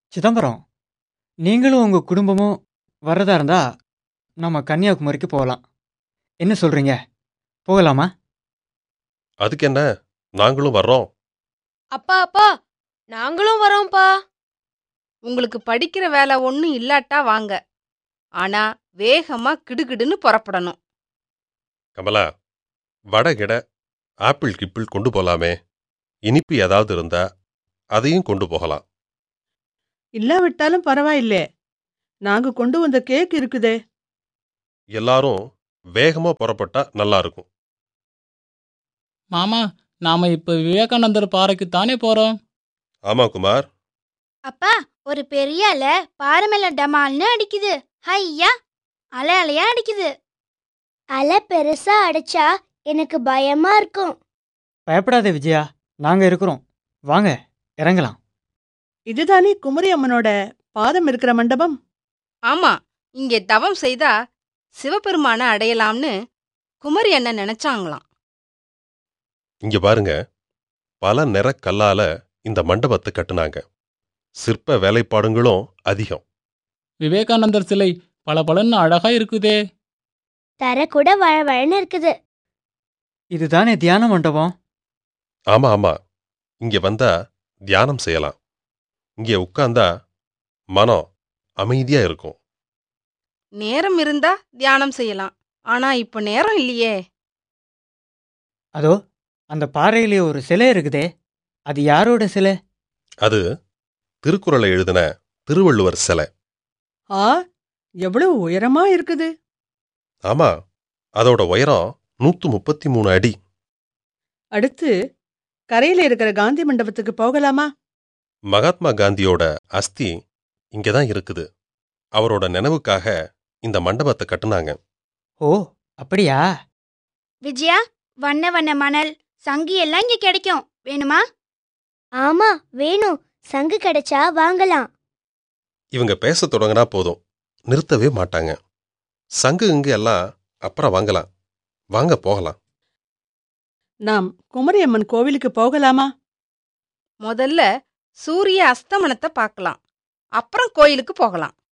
சிதம்பரம் நீங்களும் உங்க குடும்பமும் வர்றதா இருந்தா நம்ம கன்னியாகுமரிக்கு போகலாம் என்ன சொல்றீங்க போகலாமா அதுக்கு என்ன நாங்களும் வர்றோம் அப்பா அப்பா நாங்களும் வரோம்ப்பா உங்களுக்கு படிக்கிற வேலை ஒன்றும் இல்லாட்டா வாங்க ஆனா வேகமா கிடுகிடுன்னு புறப்படணும் கமலா வடை கிட ஆப்பிள் கிப்பிள் கொண்டு போலாமே இனிப்பு ஏதாவது இருந்தா அதையும் கொண்டு போகலாம் இல்லாவிட்டாலும் பரவாயில்லே நாங்க கொண்டு வந்த கேக் இருக்குதே எல்லாரும் வேகமா புறப்பட்டா நல்லா இருக்கும் மாமா நாம இப்ப விவேகானந்தர் பாறைக்கு தானே போறோம் ஆமா குமார் அப்பா ஒரு பெரிய அலை பாறை மேல டமால்னு அடிக்குது ஐயா அலை அலையா அடிக்குது அலை பெருசா அடிச்சா எனக்கு பயமா இருக்கும் பயப்படாத விஜயா நாங்க இருக்கிறோம் வாங்க இறங்கலாம் இதுதானே குமரி அம்மனோட பாதம் இருக்கிற மண்டபம் ஆமா இங்கே தவம் செய்தா சிவபெருமான அடையலாம்னு குமரி அண்ணன் நினைச்சாங்களாம் இங்க பாருங்க பல நிற கல்லால இந்த மண்டபத்தை கட்டுனாங்க சிற்ப வேலைப்பாடுங்களும் அதிகம் விவேகானந்தர் சிலை பளபளன்னு அழகா இருக்குதே தர கூட வழவழன்னு இருக்குது இதுதானே தியான மண்டபம் ஆமா ஆமா இங்க வந்தா தியானம் செய்யலாம் இங்கே உட்கார்ந்தா மனம் அமைதியா இருக்கும் நேரம் இருந்தா தியானம் செய்யலாம் ஆனா இப்ப நேரம் இல்லையே அதோ அந்த பாறையிலே ஒரு சிலை இருக்குதே அது யாரோட சிலை அது திருக்குறளை எழுதின திருவள்ளுவர் சிலை ஆ எவ்வளவு உயரமா இருக்குது ஆமா அதோட உயரம் நூத்து முப்பத்தி மூணு அடி அடுத்து கரையில இருக்கிற காந்தி மண்டபத்துக்கு போகலாமா மகாத்மா காந்தியோட அஸ்தி இங்கதான் இருக்குது அவரோட நினைவுக்காக இந்த மண்டபத்தை கட்டுனாங்க ஓ அப்படியா விஜயா வண்ண வண்ண மணல் சங்கு எல்லாம் இங்க கிடைக்கும் வேணுமா ஆமா வேணும் சங்கு கிடைச்சா வாங்கலாம் இவங்க பேசத் தொடங்கினா போதும் நிறுத்தவே மாட்டாங்க சங்கு இங்கு எல்லாம் அப்புறம் வாங்கலாம் வாங்க போகலாம் நாம் குமரி அம்மன் கோவிலுக்கு போகலாமா முதல்ல சூரிய அஸ்தமனத்தை பார்க்கலாம் அப்புறம் கோயிலுக்கு போகலாம்